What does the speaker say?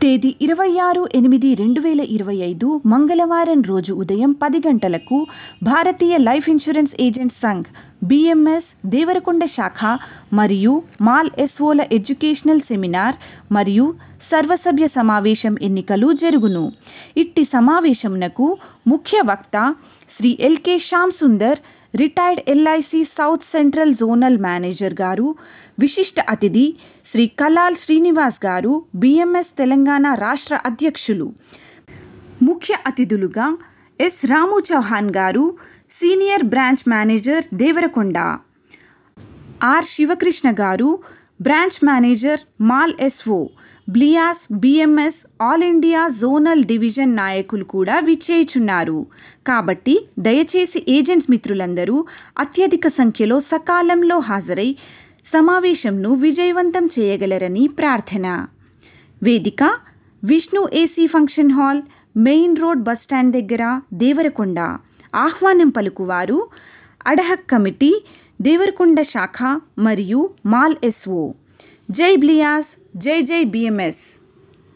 తేదీ ఇరవై ఆరు ఎనిమిది రెండు వేల ఇరవై ఐదు మంగళవారం రోజు ఉదయం పది గంటలకు Bharatiya life insurance agents Sangh BMS Devarakonda శాఖ మరియు మాల్ ఎస్ఓల ఎడ్యుకేషనల్ సెమినార్ మరియు సర్వసభ్య సమావేశం ఎన్నికలు జరుగును ఇట్టి సమావేశమునకు ముఖ్య వక్త Shri L K Shyam Sundar retired LIC south central zonal manager garu విశిష్ట అతిథి శ్రీ కలాల్ శ్రీనివాస్ గారు బిఎంఎస్ తెలంగాణ రాష్ట్ర అధ్యక్షులు ముఖ్య అతిథులుగా yes Ramu Chauhan garu senior branch manager Devarakonda R Shivakrishna garu branch manager Mal SO బ్లియాస్ BMS all India zonal division నాయకులు కూడా విచ్చేయుచున్నారు కాబట్టి దయచేసి ఏజెంట్స్ మిత్రులందరూ అత్యధిక సంఖ్యలో సకాలంలో హాజరై సమావేశంను విజయవంతం చేయగలరని ప్రార్థన వేదిక Vishnu AC function hall main road bus stand దగ్గర దేవరకొండ ఆహ్వానం పలుకువారు అడహక్ కమిటీ దేవరకొండ శాఖ మరియు మాల్ ఎస్ఓ జై బ్లియాస్ జై జై బిఎంఎస్